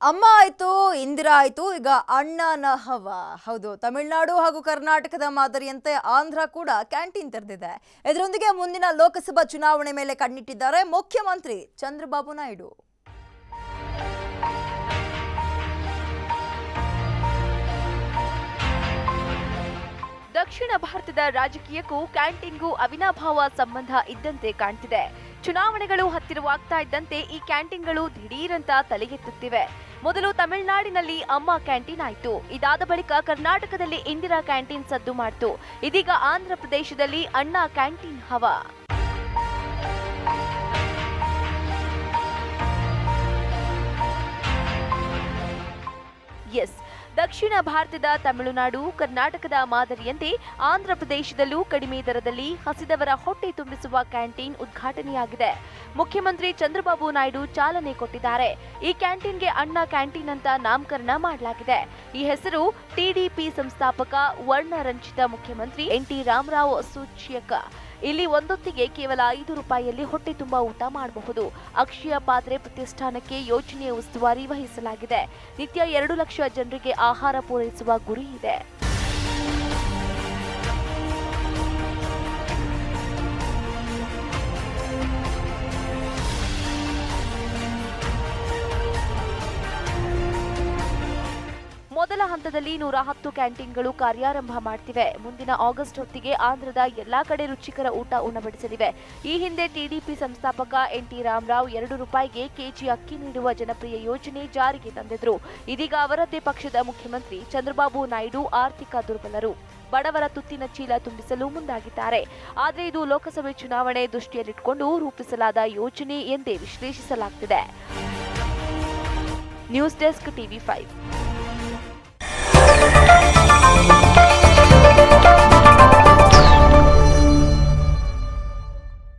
ಅಮ್ಮ ಆಯ್ತು ಇಂದಿರಾ ಆಯ್ತು ಈಗ ಅಣ್ಣನ ಹವ ಹೌದು ತಮಿಳುನಾಡು ಹಾಗೂ ಕರ್ನಾಟಕದ ಮಾದರಿಯಂತೆ ಆಂಧ್ರ ಕೂಡ ಕ್ಯಾಂಟೀನ್ ತೆರೆದಿದೆ ಇದರೊಂದಿಗೆ ಮುಂದಿನ ಲೋಕಸಭಾ ಚುನಾವಣೆ ಮೇಲೆ ಕಣ್ಣಿಟ್ಟಿದ್ದಾರೆ ಮುಖ್ಯಮಂತ್ರಿ ಚಂದ್ರಬಾಬು ನಾಯ್ಡು ದಕ್ಷಿಣ ಭಾರತದ ರಾಜಕೀಯಕ್ಕೂ ಕ್ಯಾಂಟೀನ್ಗೂ ಅವಿನಾಭಾವ ಸಂಬಂಧ ಇದ್ದಂತೆ ಕಾಣ್ತಿದೆ ಚುನಾವಣೆಗಳು ಹತ್ತಿರವಾಗ್ತಾ ಇದ್ದಂತೆ ಈ ಕ್ಯಾಂಟೀನ್ಗಳು ದಿಢೀರಂತ ತಲೆಗೆತ್ತುತ್ತಿವೆ ಮೊದಲು ತಮಿಳುನಾಡಿನಲ್ಲಿ ಅಮ್ಮ ಕ್ಯಾಂಟೀನ್ ಆಯ್ತು ಇದಾದ ಬಳಿಕ ಕರ್ನಾಟಕದಲ್ಲಿ ಇಂದಿರಾ ಕ್ಯಾಂಟೀನ್ ಸದ್ದು ಮಾಡ್ತು ಇದೀಗ ಆಂಧ್ರ ಪ್ರದೇಶದಲ್ಲಿ ಅಣ್ಣ ಕ್ಯಾಂಟೀನ್ ಹವಾ ಎಸ್ ದಕ್ಷಿಣ ಭಾರತದ ತಮಿಳುನಾಡು ಕರ್ನಾಟಕದ ಮಾದರಿಯಂತೆ ಆಂಧ್ರ ಪ್ರದೇಶದಲ್ಲೂ ಕಡಿಮೆ ದರದಲ್ಲಿ ಹಸಿದವರ ಹೊಟ್ಟೆ ತುಂಬಿಸುವ ಕ್ಯಾಂಟೀನ್ ಉದ್ಘಾಟನೆಯಾಗಿದೆ ಮುಖ್ಯಮಂತ್ರಿ ಚಂದ್ರಬಾಬು ನಾಯ್ಡು ಚಾಲನೆ ಕೊಟ್ಟಿದ್ದಾರೆ ಈ ಕ್ಯಾಂಟೀನ್ಗೆ ಅಣ್ಣ ಕ್ಯಾಂಟೀನ್ ಅಂತ ನಾಮಕರಣ ಮಾಡಲಾಗಿದೆ ಈ ಹೆಸರು ಟಿಡಿಪಿ ಸಂಸ್ಥಾಪಕ ವರ್ಣರಂಜಿತ ಮುಖ್ಯಮಂತ್ರಿ ಎನ್ ಟಿ ರಾಮರಾವ್ ಸೂಚ್ಯಕ ಇಲ್ಲಿ ಒಂದೊತ್ತಿಗೆ ಕೇವಲ ಐದು ರೂಪಾಯಿಯಲ್ಲಿ ಹೊಟ್ಟೆ ತುಂಬ ಊಟ ಮಾಡಬಹುದು ಅಕ್ಷಯ ಪಾತ್ರೆ ಪ್ರತಿಷ್ಠಾನಕ್ಕೆ ಯೋಜನೆಯ ಉಸ್ತುವಾರಿ ವಹಿಸಲಾಗಿದೆ ನಿತ್ಯ ಎರಡು ಲಕ್ಷ ಜನರಿಗೆ ಆಹಾರ ಪೂರೈಸುವ ಗುರಿ ಇದೆ ಮೊದಲ ಹಂತದಲ್ಲಿ ನೂರ ಹತ್ತು ಕ್ಯಾಂಟೀನ್ಗಳು ಕಾರ್ಯಾರಂಭ ಮಾಡ್ತಿವೆ ಮುಂದಿನ ಆಗಸ್ಟ್ ಹೊತ್ತಿಗೆ ಆಂಧ್ರದ ಎಲ್ಲಾ ಕಡೆ ರುಚಿಕರ ಊಟ ಉಣಬಡಿಸಲಿವೆ ಈ ಹಿಂದೆ ಟಿಡಿಪಿ ಸಂಸ್ಥಾಪಕ ಎನ್ ಟಿ ರಾಮರಾವ್ ಎರಡು ರೂಪಾಯಿಗೆ ಕೆಜಿ ಅಕ್ಕಿ ನೀಡುವ ಜನಪ್ರಿಯ ಯೋಜನೆ ಜಾರಿಗೆ ತಂದಿದ್ರು ಇದೀಗ ಅವರದ್ದೇ ಪಕ್ಷದ ಮುಖ್ಯಮಂತ್ರಿ ಚಂದ್ರಬಾಬು ನಾಯ್ಡು ಆರ್ಥಿಕ ದುರ್ಬಲರು ಬಡವರ ತುತ್ತಿನ ಚೀಲ ತುಂಬಿಸಲು ಮುಂದಾಗಿದ್ದಾರೆ ಆದರೆ ಇದು ಲೋಕಸಭೆ ಚುನಾವಣೆ ದೃಷ್ಟಿಯಲ್ಲಿಟ್ಟುಕೊಂಡು ರೂಪಿಸಲಾದ ಯೋಜನೆ ಎಂದೇ ವಿಶ್ಲೇಷಿಸಲಾಗ್ತಿದೆ ನ್ಯೂಸ್ ಡೆಸ್ಕ್ ಟಿವಿ ಫೈವ್